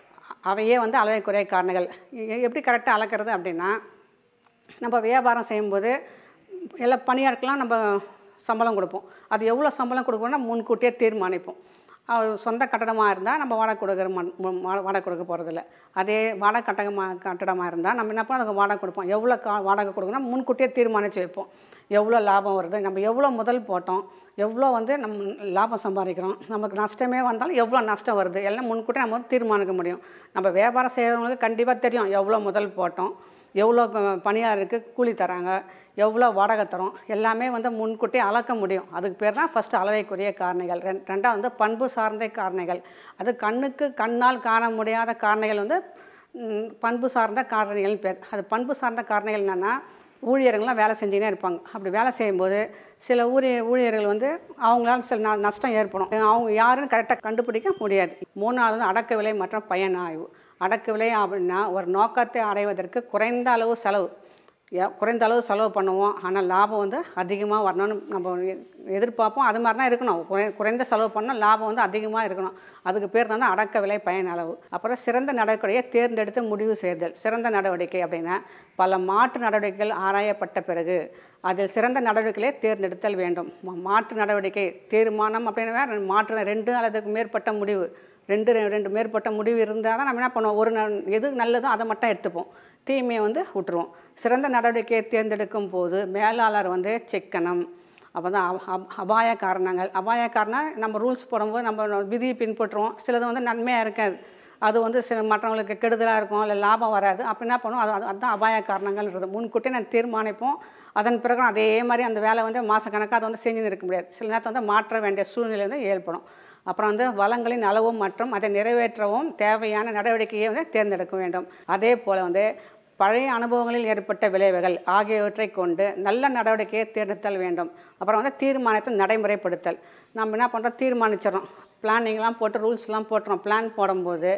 அவையே வந்து அளவைக்குரிய காரணிகள் எ- எப்படி கரெக்டாக அளக்கிறது அப்படின்னா நம்ம வியாபாரம் செய்யும்போது எல்லா பணியாட்கெலாம் நம்ம சம்பளம் கொடுப்போம் அது எவ்வளோ சம்பளம் கொடுக்கணும்னா முன்கூட்டியே தீர்மானிப்போம் அவர் சொந்த கட்டடமாக இருந்தால் நம்ம வாடகை கொடுக்குற மண் ம- வா- வாடகை கொடுக்க போகிறதில்ல அதே வாடகை கட்டடமாக கட்டடமாக இருந்தால் நம்ம என்ன பண்ணோம் அதுக்கு வாடகை கொடுப்போம் எவ்வளோ கா வாடகை கொடுக்கணும் முன்கூட்டியே தீர்மானித்து வைப்போம் எவ்வளோ லாபம் வருது நம்ம எவ்வளோ முதல் போட்டோம் எவ்வளோ வந்து நம்ம லாபம் சம்பாதிக்கிறோம் நமக்கு நஷ்டமே வந்தாலும் எவ்வளோ நஷ்டம் வருது எல்லாம் முன்கூட்டியே நம்ம வந்து தீர்மானிக்க முடியும் நம்ம வியாபாரம் செய்கிறவங்களுக்கு கண்டிப்பாக தெரியும் எவ்வளோ முதல் போட்டோம் எவ்வளோ ப- பணியாளருக்கு கூலி தராங்க எவ்வளோ வாடகை தரோம் எல்லாமே வந்து முன்கூட்டியே அளக்க முடியும் அதுக்கு பேர் தான் ஃபஸ்ட்டு அளவைக்குரிய காரணிகள் ரெண் ரெண்டாவது வந்து பண்பு சார்ந்த காரணிகள் அது கண்ணுக்கு கண்ணால் காண முடியாத காரணிகள் வந்து ம், பண்பு சார்ந்த காரணிகள்னு பேர் அது பண்பு சார்ந்த காரணிகள் என்னென்னா ஊழியர்கள்லாம் வேலை செஞ்சுக்கினே இருப்பாங்க அப்படி வேலை செய்யும்போது சில ஊழிய ஊழியர்கள் வந்து அவங்களால சில ந- நஷ்டம் ஏற்படும் அவங்க யாருன்னு கரெக்டாக கண்டுபிடிக்க முடியாது மூணாவது வந்து அடக்க விலை மற்றும் பயன் ஆய்வு அடக்க விலை அப்படின்னா ஒரு நோக்கத்தை அடைவதற்கு குறைந்த அளவு செலவு எ- குறைந்த அளவு செலவு பண்ணுவோம் ஆனால் லாபம் வந்து அதிகமாக வரணும்னு நம்ம எ- எதிர்பார்ப்போம் அது மாதிரி தான் இருக்கணும் குறை குறைந்த செலவு பண்ணால் லாபம் வந்து அதிகமாக இருக்கணும் அதுக்கு பேர் தான் அடக்க விலை பயன் அளவு அப்புறம் சிறந்த நடவடிக்கையை தேர்ந்தெடுத்து முடிவு செய்தல் சிறந்த நடவடிக்கை அப்படின்னா பல மாற்று நடவடிக்கைகள் ஆராயப்பட்ட பிறகு அதில் சிறந்த நடவடிக்கைகளை தேர்ந்தெடுத்தல் வேண்டும் மா- மாற்று நடவடிக்கை தீர்மானம் அப்படின்னா ரெண்டு மாற்று ரெண்டு அல்லதுக்கு மேற்பட்ட முடிவு ரெண்டு ரெ- ரெண்டு மேற்பட்ட முடிவு இருந்தால் தான் நம்ம என்ன பண்ணுவோம் ஒரு ந- எது நல்லதோ அதை மட்டும் எடுத்துப்போம் தீமையை வந்து விட்டுருவோம் சிறந்த நடவடிக்கையை தேர்ந்தெடுக்கும் போது மேலாளர் வந்து சிக்கனம் அப்போ தான் அப- அப- அபாய காரணங்கள் அபாய காரணம் நம்ம ரூல்ஸ் போடும்போது நம்ம விதியை பின்பற்றுவோம் சிலது வந்து நன்மையாக இருக்காது அது வந்து சில மற்றவங்களுக்கு கெடுதலாக இருக்கும் இல்லை லாபம் வராது அப்போ என்ன பண்ணுவோம் அது அது- அதுதான் அபாய காரணங்கள்ன்றது முன்கூட்டியே நான் தீர்மானிப்போம் அதன் பிறகு அதே மாதிரி அந்த வேலை வந்து மாதக்கணக்காக அதை வந்து செஞ்சுன்னு இருக்க முடியாது சில நேரத்தில் வந்து மாற்ற வேண்டிய சூழ்நிலை வந்து ஏற்படும் அப்புறம் வந்து வளங்களின் அளவும் மற்றும் அதை நிறைவேற்றவும் தேவையான நடவடிக்கையை வந்து தேர்ந்தெடுக்க வேண்டும் அதே போல் வந்து பழைய அனுபவங்களில் ஏற்பட்ட விளைவுகள் ஆகியவற்றை கொண்டு நல்ல நடவடிக்கையை தேர்ந்தெடுத்தல் வேண்டும் அப்புறம் வந்து தீர்மானத்தை நடைமுறைப்படுத்தல் நம்ம என்ன பண்ணுறோம் தீர்மானிச்சிடறோம் பிளானிங்லாம் போட்டு ரூல்ஸ்லாம் போட்டுறோம் பிளான் போடும்போது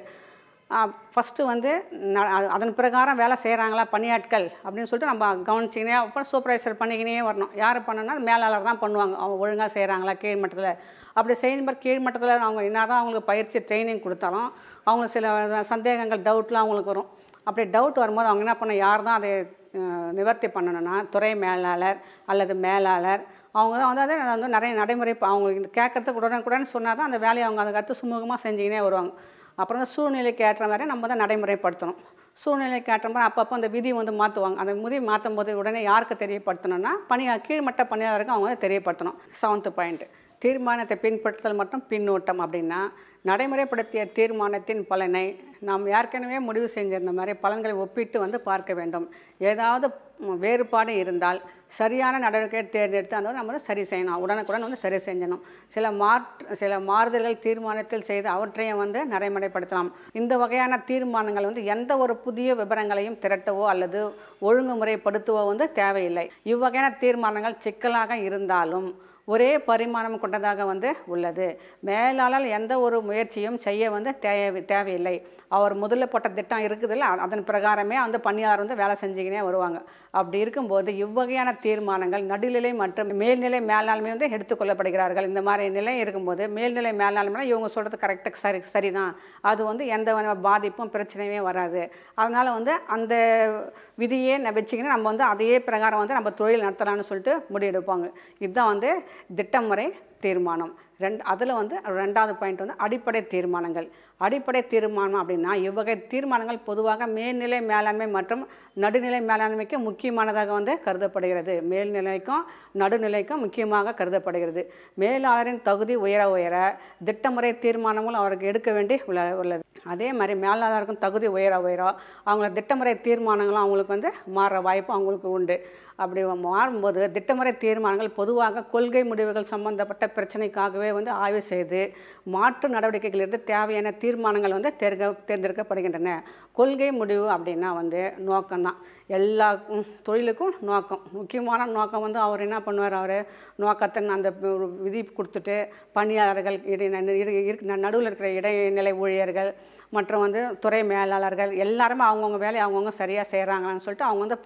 ஃபஸ்ட்டு வந்து ந- அது- அதன் பிரகாரம் வேலை செய்கிறாங்களா பணியாட்கள் அப்படின்னு சொல்லிட்டு நம்ம கவனிச்சிக்கினே அப்புறம் சூப்பர்வைசர் பண்ணிக்கினே வரணும் யார் பண்ணணும்னா மேலாளர் தான் பண்ணுவாங்க அவங்க ஒழுங்காக செய்கிறாங்களா கீழ் மட்டத்தில் அப்படி செய்யும்போது கீழ் மட்டத்தில் அவங்க என்ன தான் அவங்களுக்கு பயிற்சி ட்ரைனிங் கொடுத்தாலும் அவங்களுக்கு சில சந்தேகங்கள் டவுட்லாம் அவங்களுக்கு வரும் அப்படி டவுட் வரும்போது அவங்க என்ன பண்ண யார் தான் அதை அஹ், நிவர்த்தி பண்ணணும்னா துறை மேலாளர் அல்லது மேலாளர் அவங்க தான் வந்து அதை வந்து நிறைய நடைமுறை ப- அவங்களுக்கு கேட்கறதுக்கு உடனுக்குடன் சொன்னால் தான் அந்த வேலையை அவங்க அதை கற்று சுமூகமாக செஞ்சுக்கினே வருவாங்க அப்புறம் வந்து சூழ்நிலைக்கு ஏற்ற மாதிரி நம்ம தான் நடைமுறைப்படுத்தணும் சூழ்நிலைக்கு ஏற்ற மாதிரி அப்பப்போ அந்த விதி வந்து மாற்றுவாங்க அந்த விதி மாற்றும் போது உடனே யாருக்கு தெரியப்படுத்தணும்னா பணியா கீழ்மட்ட பணியாளருக்கு அவங்க வந்து தெரியப்படுத்தணும் செவன்த்து பாயிண்ட் தீர்மானத்தை பின்பற்றுதல் மற்றும் பின்னூட்டம் அப்படின்னா நடைமுறைப்படுத்திய தீர்மானத்தின் பலனை நாம் ஏற்கனவே முடிவு செஞ்சிருந்த மாதிரி பலன்களை ஒப்பிட்டு வந்து பார்க்க வேண்டும் ஏதாவது ம், வேறுபாடு இருந்தால் சரியான நடவடிக்கையை தேர்ந்தெடுத்து அதை வந்து நம்ம வந்து சரி செய்யணும் உடனுக்குடன் வந்து சரி செஞ்சணும் சில மாற்று சில மாறுதல்கள் தீர்மானத்தில் செய்து அவற்றையும் வந்து நடைமுறைப்படுத்தலாம் இந்த வகையான தீர்மானங்கள் வந்து எந்த ஒரு புதிய விவரங்களையும் திரட்டவோ அல்லது ஒழுங்குமுறைப்படுத்துவோ வந்து தேவையில்லை இவ்வகையான தீர்மானங்கள் சிக்கலாக இருந்தாலும் ஒரே பரிமாணம் கொண்டதாக வந்து உள்ளது மேலாளர் எந்த ஒரு முயற்சியும் செய்ய வந்து தேவை தேவையில்லை அவர் முதல்ல போட்ட திட்டம் இருக்குதுல்ல அ- அதன் பிரகாரமே அந்த பணியாளர் வந்து வேலை செஞ்சுக்கினே வருவாங்க அப்படி இருக்கும்போது இவ்வகையான தீர்மானங்கள் நடுநிலை மற்றும் மேல்நிலை மேலாண்மை வந்து எடுத்துக்கொள்ளப்படுகிறார்கள் இந்த மாதிரி நிலை இருக்கும்போது மேல்நிலை மேலாண்மை இவங்க சொல்கிறது கரெக்டாக சரி சரிதான் அது வந்து எந்த வகையான பாதிப்பும் பிரச்சனையுமே வராது அதனால் வந்து அந்த விதியே ந- வச்சுக்கின்னு நம்ம வந்து அதையே பிரகாரம் வந்து நம்ம தொழில் நடத்தலாம்னு சொல்லிட்டு முடிவெடுப்பாங்க இதுதான் வந்து திட்டமுறை தீர்மானம் ரெண்டு அதில் வந்து ரெண்டாவது பாயிண்ட் வந்து அடிப்படை தீர்மானங்கள் அடிப்படை தீர்மானம் அப்படின்னா இவ்வகை தீர்மானங்கள் பொதுவாக மேல்நிலை மேலாண்மை மற்றும் நடுநிலை மேலாண்மைக்கு முக்கியமானதாக வந்து கருதப்படுகிறது மேல்நிலைக்கும் நடுநிலைக்கும் முக்கியமாக கருதப்படுகிறது மேலாளரின் தகுதி உயர உயர திட்டமுறை தீர்மானங்களும் அவருக்கு எடுக்க வேண்டி உள்ள உள்ளது அதே மாதிரி மேலாளருக்கும் தகுதி உயர உயர அவங்கள திட்டமுறை தீர்மானங்களும் அவங்களுக்கு வந்து மாற வாய்ப்பு அவங்களுக்கு உண்டு அப்படி மாறும்போது திட்டமுறை தீர்மானங்கள் பொதுவாக கொள்கை முடிவுகள் சம்பந்தப்பட்ட பிரச்சனைக்காகவே வந்து ஆய்வு செய்து மாற்று நடவடிக்கைகளிலிருந்து தேவையான தீர்மானங்கள் வந்து தேர்க தேர்ந்தெடுக்கப்படுகின்றன கொள்கை முடிவு அப்படின்னா வந்து நோக்கம்தான் எல்லா ம், தொழிலுக்கும் நோக்கம் முக்கியமான நோக்கம் வந்து அவர் என்ன பண்ணுவார் அவர் நோக்கத்தை அந்த ஒரு விதி கொடுத்துட்டு பணியாளர்கள் இடை நடுவில் இருக்கிற இடைநிலை ஊழியர்கள் மற்றும் வந்து துறை மேலாளர்கள் எல்லாருமே அவங்கவுங்க வேலையை அவங்கவுங்க சரியாக செய்கிறாங்களான்னு சொல்லிட்டு அவங்க வந்து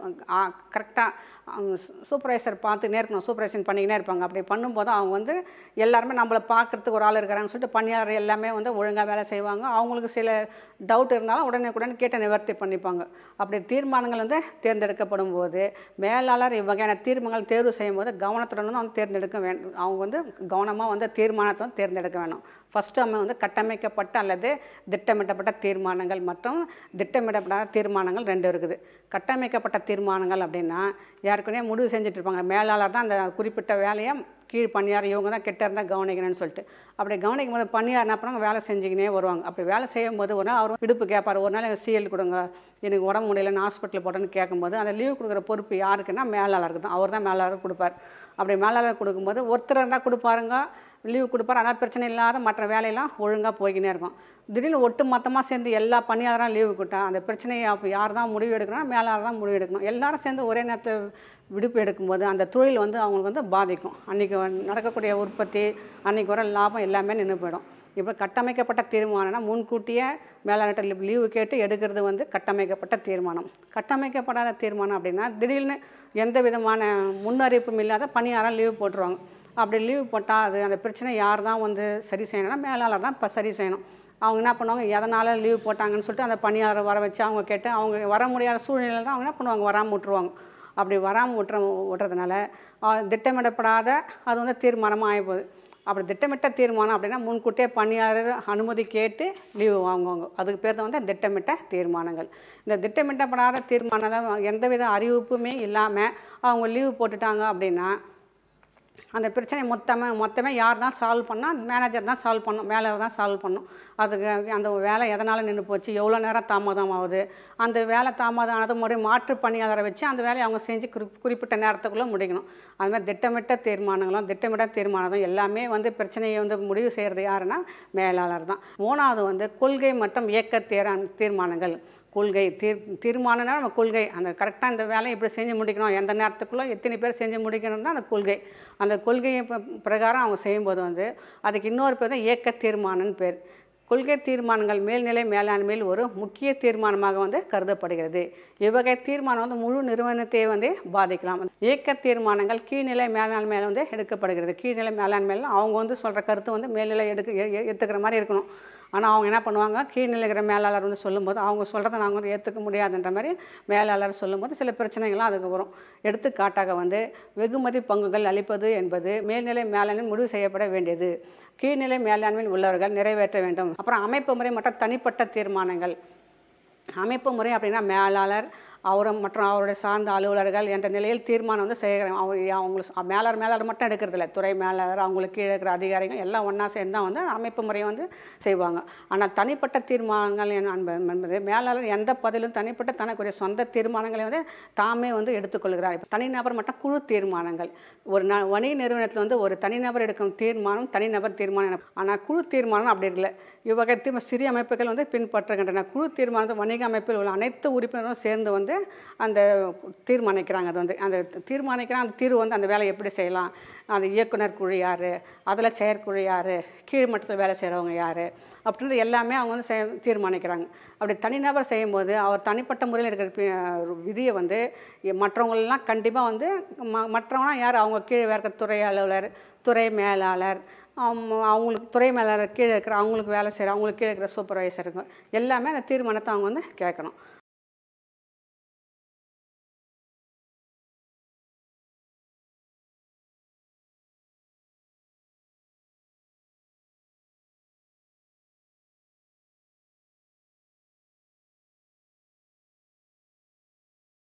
கரெக்டாக சூப்பர்வைசர் பார்த்துனே இருக்கணும் சூப்பர்வைசன் பண்ணிக்கினே இருப்பாங்க அப்படி பண்ணும்போது அவங்க வந்து எல்லாருமே நம்மளை பார்க்குறதுக்கு ஒரு ஆள் இருக்கிறாங்கன்னு சொல்லிட்டு பணியாளர் எல்லாமே வந்து ஒழுங்காக வேலை செய்வாங்க அவங்களுக்கு சில டவுட் இருந்தாலும் உடனே உடனே கேட்ட நிவர்த்தி பண்ணிப்பாங்க அப்படி தீர்மானங்கள் வந்து தேர்ந்தெடுக்கப்படும் போது மேலாளர் இவ்வகையான தீர்மானங்கள் தேர்வு செய்யும் போது கவனத்துடன் வந்து அவங்க தேர்ந்தெடுக்க வேண்டும் அவங்க வந்து கவனமாக வந்து தீர்மானத்தை வந்து தேர்ந்தெடுக்க வேணும் ஃபஸ்ட்டு நம்ம வந்து கட்டமைக்கப்பட்ட அல்லது திட்டமிட்டப்பட்ட தீர்மானங்கள் மற்றும் திட்டமிடப்படாத தீர்மானங்கள் ரெண்டு இருக்குது கட்டமைக்கப்பட்ட தீர்மானங்கள் அப்படின்னா ஏற்கனவே முடிவு செஞ்சுட்டு இருப்பாங்க மேலாளர் தான் அந்த குறிப்பிட்ட வேலையை கீழ் பணியார் இவங்க தான் கிட்ட இருந்தால் கவனிக்கணும்னு சொல்லிட்டு அப்படி கவனிக்கும் போது பணியார் என்ன பண்ணுவாங்க வேலை செஞ்சுக்கினே வருவாங்க அப்படி வேலை செய்யும் போது ஒரு நாள் அவர் விடுப்பு கேட்பார் ஒரு நாள் சிஎல் கொடுங்க எனக்கு உடம்பு முடியலன்னு ஹாஸ்பிட்டல் போட்டேன்னு கேட்கும்போது அந்த லீவு கொடுக்குற பொறுப்பு யாருக்குன்னா மேலாளருக்கு தான் அவர் தான் மேலாளர் கொடுப்பார் அப்படி மேலாளர் கொடுக்கும்போது ஒருத்தர் இருந்தால் கொடுப்பாருங்க லீவு கொடுப்பார் அதனால் பிரச்சனை இல்லாத மற்ற வேலையெல்லாம் ஒழுங்காக போய்க்கினே இருக்கும் திடீர்னு ஒட்டு மொத்தமாக சேர்ந்து எல்லா பணியாளரும் லீவு கொடுத்தா அந்த பிரச்சனையை அப்போ யார் தான் முடிவு எடுக்கணும் மேலாளர் தான் முடிவு எடுக்கணும் எல்லாரும் சேர்ந்து ஒரே நேரத்தில் விடுப்பு எடுக்கும்போது அந்த தொழில் வந்து அவங்களுக்கு வந்து பாதிக்கும் அன்றைக்கி நடக்கக்கூடிய உற்பத்தி அன்றைக்கி வர லாபம் எல்லாமே நின்று போயிடும் இப்போ கட்டமைக்கப்பட்ட தீர்மானம்னா முன்கூட்டியே மேலாளர்கிட்ட லீவு கேட்டு எடுக்கிறது வந்து கட்டமைக்கப்பட்ட தீர்மானம் கட்டமைக்கப்படாத தீர்மானம் அப்படின்னா திடீர்னு எந்த விதமான முன்னறிவிப்பும் இல்லாத பணியாரம் லீவு போட்டுருவாங்க அப்படி லீவு போட்டால் அது அந்த பிரச்சனை யார் தான் வந்து சரி செய்யணும்னா மேலாளர் தான் இப்போ சரி செய்யணும் அவங்க என்ன பண்ணுவாங்க எதனால் லீவு போட்டாங்கன்னு சொல்லிட்டு அந்த பணியாளர் வர வச்சு அவங்க கேட்டு அவங்க வர முடியாத சூழ்நிலையில் தான் அவங்க என்ன பண்ணுவாங்க வராமல் விட்டுருவாங்க அப்படி வராமல் விட்டுற விட்டுறதுனால ஆ, திட்டமிடப்படாத அது வந்து தீர்மானமாக ஆகிப்போகுது அப்படி திட்டமிட்ட தீர்மானம் அப்படின்னா முன்கூட்டியே பணியாளர் அனுமதி கேட்டு லீவு வாங்குவாங்க அதுக்கு பேர் தான் வந்து திட்டமிட்ட தீர்மானங்கள் இந்த திட்டமிட்டப்படாத தீர்மானம் எந்தவித அறிவிப்புமே இல்லாமல் அவங்க லீவு போட்டுட்டாங்க அப்படின்னா அந்த பிரச்சனை மொத்தமாக மொத்தமே யார் தான் சால்வ் பண்ணால் மேனேஜர் தான் சால்வ் பண்ணும் மேலாளர் தான் சால்வ் பண்ணும் அதுக்கு அந்த வேலை எதனால் நின்று போச்சு எவ்வளோ நேரம் தாமதம் ஆகுது அந்த வேலை தாமதம் ஆனது மறுபடியும் மாற்று பணியாளரை வச்சு அந்த வேலையை அவங்க செஞ்சு குறி குறிப்பிட்ட நேரத்துக்குள்ளே முடிக்கணும் அது மாதிரி திட்டமிட்ட தீர்மானங்களும் திட்டமிட்ட தீர்மானங்களும் எல்லாமே வந்து பிரச்சனையை வந்து முடிவு செய்கிறது யாருன்னா மேலாளர் தான் மூணாவது வந்து கொள்கை மற்றும் இயக்க தீர தீர்மானங்கள் கொள்கை தீர் தீர்மானம்னா நம்ம கொள்கை அந்த கரெக்டாக இந்த வேலையை இப்படி செஞ்சு முடிக்கணும் எந்த நேரத்துக்குள்ளே எத்தனை பேர் செஞ்சு முடிக்கணும் தான் அந்த கொள்கை அந்த கொள்கையை ப- பிரகாரம் அவங்க செய்யும்போது வந்து அதுக்கு இன்னொரு பேர் தான் இயக்க தீர்மானம்னு பேர் கொள்கை தீர்மானங்கள் மேல்நிலை மேலாண்மையில் ஒரு முக்கிய தீர்மானமாக வந்து கருதப்படுகிறது இவ்வகை தீர்மானம் வந்து முழு நிறுவனத்தை வந்து பாதிக்கலாம் இயக்க தீர்மானங்கள் கீழ்நிலை மேலாண்மையில் வந்து எடுக்கப்படுகிறது கீழ்நிலை மேலாண்மையில் அவங்க வந்து சொல்கிற கருத்து வந்து மேல்நிலை எடுக்க ஏ- ஏ- ஏற்றுக்கிற மாதிரி இருக்கணும் ஆனால் அவங்க என்ன பண்ணுவாங்க கீழ்நிலைக்கிற மேலாளர் வந்து சொல்லும்போது அவங்க சொல்கிறத நாங்கள் வந்து ஏற்றுக்க முடியாதுன்ற மாதிரி மேலாளர் சொல்லும்போது சில பிரச்சனைகள்லாம் அதுக்கு வரும் எடுத்துக்காட்டாக வந்து வெகுமதி பங்குகள் அளிப்பது என்பது மேல்நிலை மேலாண்மை முடிவு செய்யப்பட வேண்டியது கீழ்நிலை மேலாண்மையில் உள்ளவர்கள் நிறைவேற்ற வேண்டும் அப்புறம் அமைப்பு முறை மற்றும் தனிப்பட்ட தீர்மானங்கள் அமைப்பு முறை அப்படின்னா மேலாளர் அவரும் மற்றும் அவருடைய சார்ந்த அலுவலர்கள் என்ற நிலையில் தீர்மானம் வந்து செய்கிறாங்க அவங்க அவங்களுக்கு மேலாளர் மேலாளர் மட்டும் எடுக்கிறதில்ல துறை மேலாளர் அவங்களுக்கு கீழே இருக்கிற அதிகாரிகள் எல்லாம் ஒன்றா சேர்ந்து தான் வந்து அமைப்பு முறையை வந்து செய்வாங்க ஆனால் தனிப்பட்ட தீர்மானங்கள் என்ன என்ப- என்பது மேலாளர் எந்த பதிலும் தனிப்பட்ட தனக்குரிய சொந்த தீர்மானங்களை வந்து தாமே வந்து எடுத்துக்கொள்கிறார் இப்ப தனிநபர் மற்றும் குழு தீர்மானங்கள் ஒரு ந வணிக நிறுவனத்தில் வந்து ஒரு தனிநபர் எடுக்கும் தீர்மானம் தனிநபர் தீர்மானம் ஆனால் குழு தீர்மானம் அப்படி இல்லை இவ்வகை தீர்ம சிறிய அமைப்புகள் வந்து பின்பற்றுகின்றன குழு தீர்மானத்தை வணிக அமைப்பில் உள்ள அனைத்து உறுப்பினரும் சேர்ந்து வந்து அந்த தீர்மானிக்கிறாங்க அது வந்து அந்த தீர்மானிக்கிற அந்த தீர்வு வந்து அந்த வேலையை எப்படி செய்யலாம் அந்த இயக்குனர் குழு யார் அதில் செயற்குழு யார் கீழ் மட்டத்தில் வேலை செய்கிறவங்க யார் அப்படின்றது எல்லாமே அவங்க வந்து செய் தீர்மானிக்கிறாங்க அப்படி தனிநபர் செய்யும்போது அவர் தனிப்பட்ட முறையில் இருக்கிற பி- விதியை வந்து மற்றவங்களெலாம் கண்டிப்பாக வந்து ம மற்றவங்களாம் யார் அவங்க கீழே இருக்கிற துறை அலுவலர் துறை மேலாளர் அவங்க- அவங்களுக்கு துறை மேலாளர் கீழே இருக்கிற அவங்களுக்கு வேலை செய்கிற அவங்களுக்கு கீழே இருக்கிற சூப்பர்வைசருங்க எல்லாமே அந்த தீர்மானத்தை அவங்க வந்து கேட்கணும்